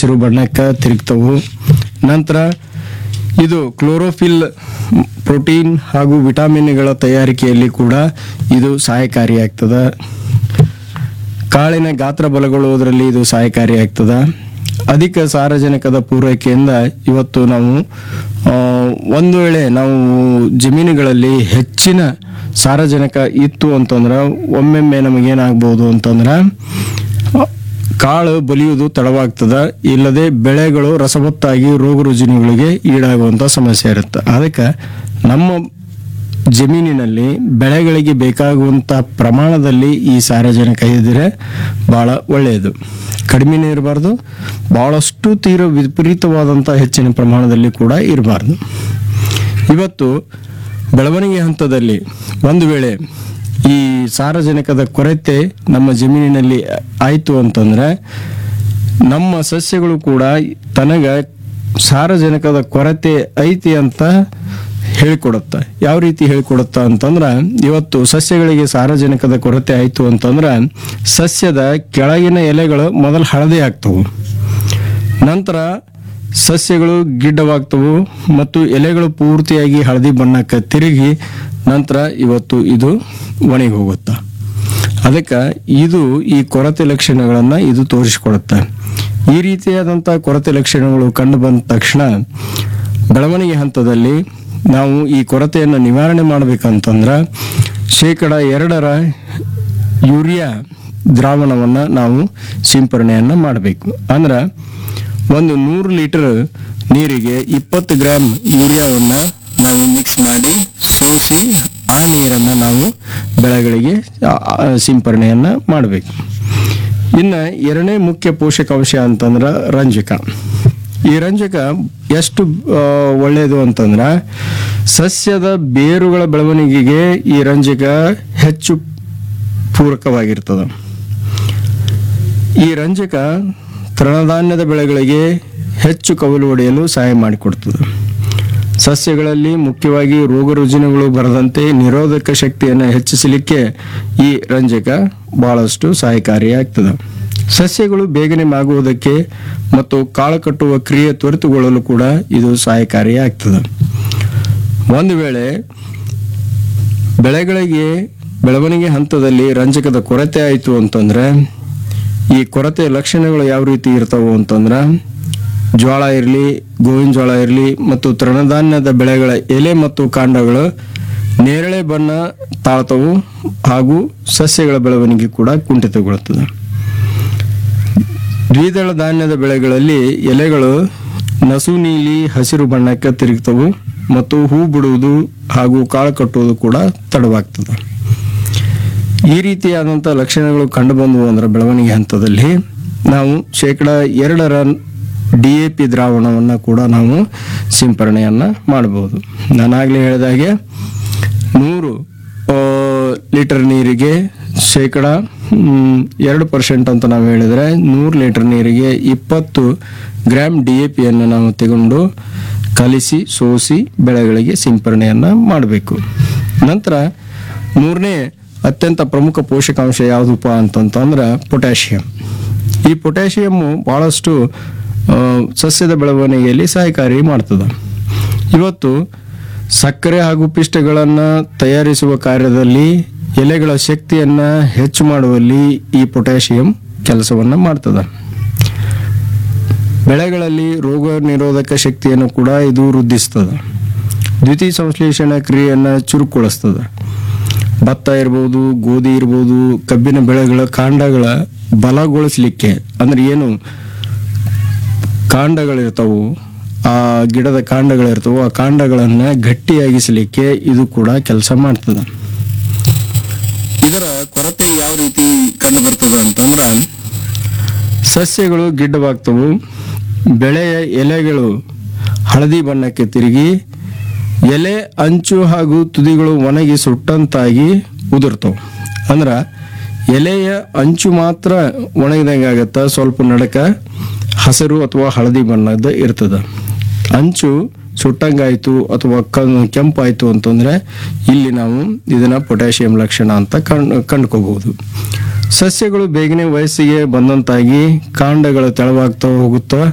ಹಸಿರು ಬಣ್ಣಕ್ಕೆ ತಿರುಗ್ತವು ನಂತರ ಇದು ಕ್ಲೋರೋಫಿಲ್ ಪ್ರೋಟೀನ್ ಹಾಗೂ ವಿಟಮಿನ್ಗಳ ತಯಾರಿಕೆಯಲ್ಲಿ ಕೂಡ ಇದು ಸಹಾಯಕಾರಿಯಾಗ್ತದೆ ಕಾಳಿನ ಗಾತ್ರ ಬಲಗೊಳ್ಳುವುದರಲ್ಲಿ ಇದು ಸಹಾಯಕಾರಿಯಾಗ್ತದೆ ಅಧಿಕ ಸಾರಜನಕದ ಪೂರೈಕೆಯಿಂದ ಇವತ್ತು ನಾವು ಆ, ಒಂದು ವೇಳೆ ನಾವು ಜಮೀನುಗಳಲ್ಲಿ ಹೆಚ್ಚಿನ ಸಾರಜನಕ ಇತ್ತು ಅಂತಂದ್ರೆ ಒಮ್ಮೆಮ್ಮೆ ನಮಗೇನಾಗ್ಬೋದು ಅಂತಂದ್ರೆ ಕಾಳು ಬಲಿಯುವುದು ತಡವಾಗ್ತದ ಇಲ್ಲದೆ ಬೆಳೆಗಳು ರಸವತ್ತಾಗಿ ರೋಗ ರುಜಿನಗಳಿಗೆ ಈಡಾಗುವಂತ ಸಮಸ್ಯೆ ಇರುತ್ತೆ ಅದಕ್ಕೆ ನಮ್ಮ ಜಮೀನಿನಲ್ಲಿ ಬೆಳೆಗಳಿಗೆ ಬೇಕಾಗುವಂತ ಪ್ರಮಾಣದಲ್ಲಿ ಈ ಸಾರಜನಕ ಇದ್ದರೆ ಬಹಳ ಒಳ್ಳೆಯದು ಕಡಿಮೆನೇ ಇರಬಾರ್ದು ಬಹಳಷ್ಟು ತೀರ ವಿಪರೀತವಾದಂಥ ಹೆಚ್ಚಿನ ಪ್ರಮಾಣದಲ್ಲಿ ಕೂಡ ಇರಬಾರ್ದು ಇವತ್ತು ಬೆಳವಣಿಗೆ ಹಂತದಲ್ಲಿ ಒಂದು ವೇಳೆ ಈ ಸಾರಜನಕದ ಕೊರತೆ ನಮ್ಮ ಜಮೀನಿನಲ್ಲಿ ಆಯಿತು ಅಂತಂದ್ರೆ ನಮ್ಮ ಸಸ್ಯಗಳು ಕೂಡ ತನಗ ಸಾರಜನಕದ ಕೊರತೆ ಐತಿ ಅಂತ ಹೇಳಿಕೊಡುತ್ತೆ ಯಾವ ರೀತಿ ಹೇಳಿಕೊಡುತ್ತ ಅಂತಂದ್ರೆ ಇವತ್ತು ಸಸ್ಯಗಳಿಗೆ ಸಾರಜನಕದ ಕೊರತೆ ಆಯಿತು ಅಂತಂದ್ರೆ ಸಸ್ಯದ ಕೆಳಗಿನ ಎಲೆಗಳು ಮೊದಲು ಹಳದಿ ಆಗ್ತವು ನಂತರ ಸಸ್ಯಗಳು ಗಿಡ್ಡವಾಗ್ತವು ಮತ್ತು ಎಲೆಗಳು ಪೂರ್ತಿಯಾಗಿ ಹಳದಿ ಬಣ್ಣಕ್ಕೆ ತಿರುಗಿ ನಂತರ ಇವತ್ತು ಇದು ಒಣಗಿ ಹೋಗುತ್ತೆ ಅದಕ್ಕೆ ಇದು ಈ ಕೊರತೆ ಲಕ್ಷಣಗಳನ್ನು ಇದು ತೋರಿಸಿಕೊಡುತ್ತೆ ಈ ರೀತಿಯಾದಂಥ ಕೊರತೆ ಲಕ್ಷಣಗಳು ಕಂಡು ಬಂದ ತಕ್ಷಣ ಬೆಳವಣಿಗೆ ಹಂತದಲ್ಲಿ ನಾವು ಈ ಕೊರತೆಯನ್ನು ನಿವಾರಣೆ ಮಾಡಬೇಕಂತಂದ್ರೆ ಶೇಕಡ ಎರಡರ ಯೂರಿಯಾ ದ್ರಾವಣವನ್ನು ನಾವು ಸಿಂಪರಣೆಯನ್ನು ಮಾಡಬೇಕು ಅಂದ್ರೆ ಒಂದು ನೂರು ಲೀಟರ್ ನೀರಿಗೆ ಇಪ್ಪತ್ತು ಗ್ರಾಮ್ ಯೂರಿಯಾವನ್ನು ನಾವು ಮಿಕ್ಸ್ ಮಾಡಿ ಸೋಸಿ ಆ ನೀರನ್ನು ನಾವು ಬೆಳೆಗಳಿಗೆ ಆ, ಆ, ಸಿಂಪರಣೆಯನ್ನು ಮಾಡಬೇಕು ಇನ್ನು ಎರಡನೇ ಮುಖ್ಯ ಪೋಷಕಾಂಶ ಅಂತಂದ್ರೆ ರಂಜಕ ಈ ರಂಜಕ ಎಷ್ಟು ಆ, ಒಳ್ಳೆಯದು ಅಂತಂದ್ರೆ ಸಸ್ಯದ ಬೇರುಗಳ ಬೆಳವಣಿಗೆಗೆ ಈ ರಂಜಕ ಹೆಚ್ಚು ಪೂರಕವಾಗಿರ್ತದೆ ಈ ರಂಜಕ ತೃಣಧಾನ್ಯದ ಬೆಳೆಗಳಿಗೆ ಹೆಚ್ಚು ಕವಲು ಹೊಡೆಯಲು ಸಹಾಯ ಮಾಡಿಕೊಡ್ತದೆ ಸಸ್ಯಗಳಲ್ಲಿ ಮುಖ್ಯವಾಗಿ ರೋಗ ರುಜಿನಗಳು ಬರದಂತೆ ನಿರೋಧಕ ಶಕ್ತಿಯನ್ನು ಹೆಚ್ಚಿಸಲಿಕ್ಕೆ ಈ ರಂಜಕ ಬಹಳಷ್ಟು ಸಹಾಯಕಾರಿಯಾಗ್ತದೆ ಸಸ್ಯಗಳು ಬೇಗನೆ ಮಾಗುವುದಕ್ಕೆ ಮತ್ತು ಕಾಳು ಕಟ್ಟುವ ಕ್ರಿಯೆ ತ್ವರಿತಗೊಳ್ಳಲು ಕೂಡ ಇದು ಸಹಾಯಕಾರಿಯಾಗ್ತದೆ ಒಂದು ವೇಳೆ ಬೆಳೆಗಳಿಗೆ ಬೆಳವಣಿಗೆ ಹಂತದಲ್ಲಿ ರಂಜಕದ ಕೊರತೆ ಆಯಿತು ಅಂತಂದ್ರೆ ಈ ಕೊರತೆ ಲಕ್ಷಣಗಳು ಯಾವ ರೀತಿ ಇರ್ತಾವು ಅಂತಂದ್ರೆ ಜೋಳ ಇರಲಿ ಗೋವಿನ ಜೋಳ ಇರಲಿ ಮತ್ತು ತೃಣಧಾನ್ಯದ ಬೆಳೆಗಳ ಎಲೆ ಮತ್ತು ಕಾಂಡಗಳು ನೇರಳೆ ಬಣ್ಣ ತಾಳ್ತವು ಹಾಗೂ ಸಸ್ಯಗಳ ಬೆಳವಣಿಗೆ ಕೂಡ ಕುಂಠಿತಗೊಳ್ಳುತ್ತದೆ ದ್ವಿದಳ ಧಾನ್ಯದ ಬೆಳೆಗಳಲ್ಲಿ ಎಲೆಗಳು ನಸು ನೀಲಿ ಹಸಿರು ಬಣ್ಣಕ್ಕೆ ತಿರುಗ್ತವು ಮತ್ತು ಹೂ ಬಿಡುವುದು ಹಾಗೂ ಕಾಳು ಕಟ್ಟುವುದು ಕೂಡ ತಡವಾಗ್ತದೆ ಈ ರೀತಿಯಾದಂಥ ಲಕ್ಷಣಗಳು ಕಂಡುಬಂದವು ಅಂದ್ರೆ ಬೆಳವಣಿಗೆ ಹಂತದಲ್ಲಿ ನಾವು ಶೇಕಡ ಎರಡರ ಡಿ ಎ ಪಿ ದ್ರಾವಣವನ್ನು ಕೂಡ ನಾವು ಸಿಂಪರಣೆಯನ್ನು ಮಾಡಬಹುದು ನಾನಾಗಲೇ ಹೇಳಿದಾಗೆ ನೂರು ಆ, ಲೀಟರ್ ನೀರಿಗೆ ಶೇಕಡ ಮ್, ಎರಡು ಪರ್ಸೆಂಟ್ ಅಂತ ನಾವು ಹೇಳಿದರೆ ನೂರು ಲೀಟರ್ ನೀರಿಗೆ ಇಪ್ಪತ್ತು ಗ್ರಾಮ್ ಡಿ ಎ ಪಿಯನ್ನು ನಾವು ತಗೊಂಡು ಕಲಿಸಿ ಸೋಸಿ ಬೆಳೆಗಳಿಗೆ ಸಿಂಪರಣೆಯನ್ನು ಮಾಡಬೇಕು ನಂತರ ಮೂರನೇ ಅತ್ಯಂತ ಪ್ರಮುಖ ಪೋಷಕಾಂಶ ಯಾವುದಪ್ಪ ಅಂತಂತಂದ್ರೆ ಪೊಟ್ಯಾಷಿಯಂ ಈ ಪೊಟ್ಯಾಷಿಯಮ್ಮು ಭಾಳಷ್ಟು ಆ, ಸಸ್ಯದ ಬೆಳವಣಿಗೆಯಲ್ಲಿ ಸಹಾಯಕಾರಿ ಮಾಡ್ತದೆ ಇವತ್ತು ಸಕ್ಕರೆ ಹಾಗೂ ಪಿಷ್ಟಗಳನ್ನು ತಯಾರಿಸುವ ಕಾರ್ಯದಲ್ಲಿ ಎಲೆಗಳ ಶಕ್ತಿಯನ್ನು ಹೆಚ್ಚು ಮಾಡುವಲ್ಲಿ ಈ ಪೊಟ್ಯಾಷಿಯಂ ಕೆಲಸವನ್ನು ಮಾಡ್ತದೆ ಬೆಳೆಗಳಲ್ಲಿ ರೋಗ ನಿರೋಧಕ ಶಕ್ತಿಯನ್ನು ಕೂಡ ಇದು ವೃದ್ಧಿಸ್ತದೆ ದ್ವಿತೀಯ ಸಂಶ್ಲೇಷಣಾ ಕ್ರಿಯೆಯನ್ನು ಚುರುಕುಗೊಳಿಸ್ತದೆ ಭತ್ತ ಇರ್ಬೋದು ಗೋಧಿ ಇರ್ಬೋದು ಕಬ್ಬಿನ ಬೆಳೆಗಳ ಕಾಂಡಗಳ ಬಲಗೊಳಿಸ್ಲಿಕ್ಕೆ ಅಂದ್ರೆ ಏನು ಕಾಂಡಗಳಿರ್ತಾವು ಆ ಗಿಡದ ಕಾಂಡಗಳಿರ್ತಾವು ಆ ಕಾಂಡಗಳನ್ನು ಗಟ್ಟಿಯಾಗಿಸಲಿಕ್ಕೆ ಇದು ಕೂಡ ಕೆಲಸ ಮಾಡ್ತದೆ ಇದರ ಕೊರತೆ ಯಾವ ರೀತಿ ಕಂಡು ಬರ್ತದೆ ಅಂತಂದ್ರೆ ಸಸ್ಯಗಳು ಗಿಡ್ಡವಾಗ್ತವು ಬೆಳೆಯ ಎಲೆಗಳು ಹಳದಿ ಬಣ್ಣಕ್ಕೆ ತಿರುಗಿ ಎಲೆ ಅಂಚು ಹಾಗೂ ತುದಿಗಳು ಒಣಗಿ ಸುಟ್ಟಂತಾಗಿ ಉದುರ್ತವು ಅಂದ್ರೆ ಎಲೆಯ ಅಂಚು ಮಾತ್ರ ಒಣಗಿದಂಗೆ ಆಗತ್ತೆ ಸ್ವಲ್ಪ ನಡಕ ಹಸಿರು ಅಥವಾ ಹಳದಿ ಬಣ್ಣದ ಇರ್ತದೆ ಅಂಚು ಸುಟ್ಟಂಗಾಯ್ತು ಅಥವಾ ಕಣ್- ಕೆಂಪಾಯ್ತು ಅಂತಂದ್ರೆ ಇಲ್ಲಿ ನಾವು ಇದನ್ನ ಪೊಟ್ಯಾಷಿಯಂ ಲಕ್ಷಣ ಅಂತ ಕಂಡು ಕಂಡ್ಕೋಬಹುದು ಸಸ್ಯಗಳು ಬೇಗನೆ ವಯಸ್ಸಿಗೆ ಬಂದಂತಾಗಿ ಕಾಂಡಗಳು ತೆಳವಾಗ್ತಾ ಹೋಗುತ್ತಾ